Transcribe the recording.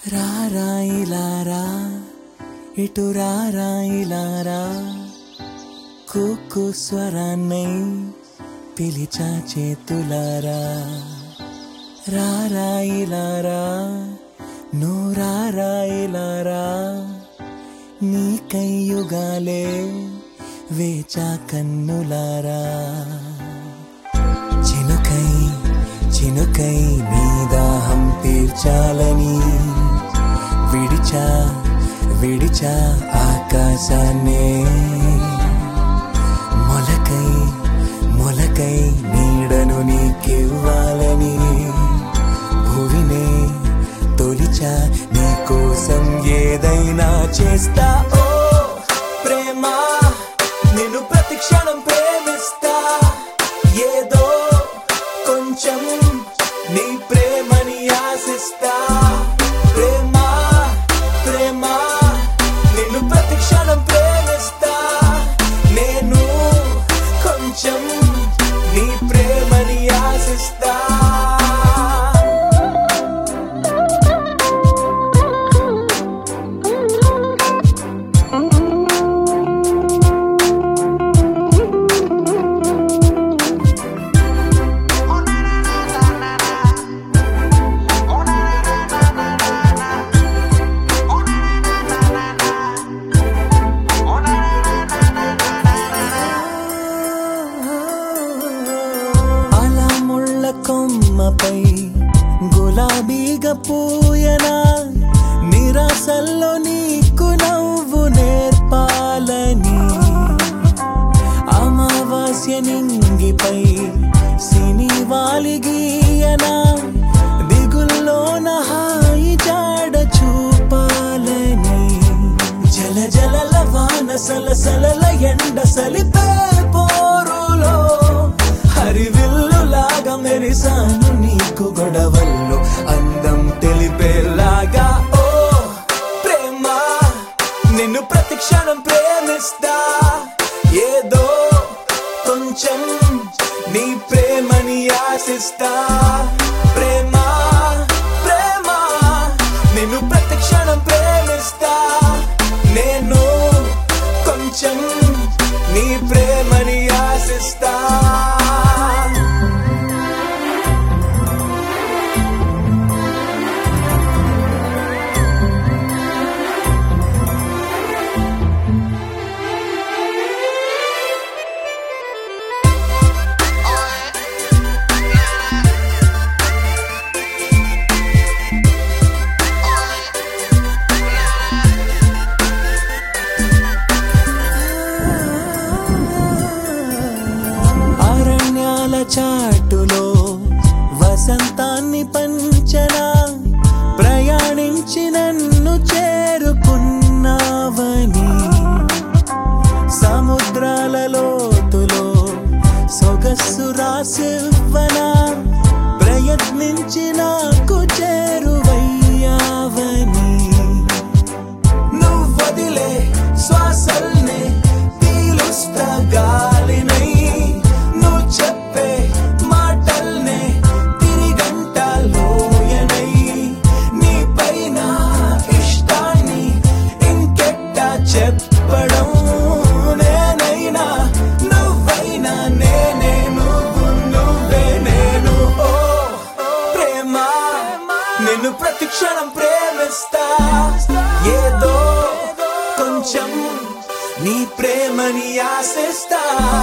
రారా ఇలారా ఇటు రారా ఇలారా కుక్కు స్వరాన్నై పిలిచా చేతులారా రారా ఇలారా నూరారా ఇలారా నీ కయ్యుగాలే వేచా కన్నులారా చినుకై చినుకై నీ దాహం తీర్చాలని విడిచా విడిచా ఆకాశాన్నే మొలకై మొలకై నీడను నీకివ్వాలని భువినే తొలిచా నీ కోసం ఏదైనా చేస్తా ఓ ప్రేమ నిన్ను ప్రతి క్షణం ప్రేమిస్తా ఏదో కొంచెం నీ ప్రేమని ఆశిస్తా ప్రేమ ప్రేమ నిన్ను ప్రతి క్షణం ప్రేమిస్తా నేను కొంచెం నీ ప్రేమని ఆశిస్తా అలా ముళ్ళ కొమ్మపై గులాబీగా పూయనా నిరాశల్లో నీకు నవ్వు నేర్పాలని అమావాస్య నింగిపై సిని వాలిగీయనా దిగుల్లోన హాయి జాడ చూపాలని జల జలల వాన సలసలల ఎండ సలిపే పోరులో హరివిల్లులాగా మెరిసాను నీకు గొడవల్లో అందం తెలిపేలాగా ఓ ప్రేమ నిన్ను ప్రతి క్షణం ప్రేమిస్తా ఏదో కొంచెం నీ ప్రేమని ఆశిస్తా ప్రేమ ప్రేమ నిన్ను ప్రతి క్షణం ప్రేమిస్తా నేను కొంచెం నీ ప్రేమని ఆశిస్తా అరణ్యాల చాటులో వసంతాన్ని పంచనా ప్రయాణించి నన్ను చేరుకున్నావని సముద్రాల లోతులో సొగస్సు రాసివ్వనా ప్రయత్నించి నాకు చేరువయ్యావని నువ్వు వదిలే శ్వాసల్నే పీలుస్తా గాలినై నువ్వు చెప్పే మాటల్నే తిరిగంట లోయనై నీ పైన ఇష్టాన్ని ఇంకెట్టా చెప్పడం నేనైనా నువ్వైనా నేనే నువ్వు నువ్వే నేను ఓ ప్రేమ నిన్ను ప్రతి క్షణం ప్రేమిస్తా ఏదో కొంచెం నీ ప్రేమని ఆశిస్తా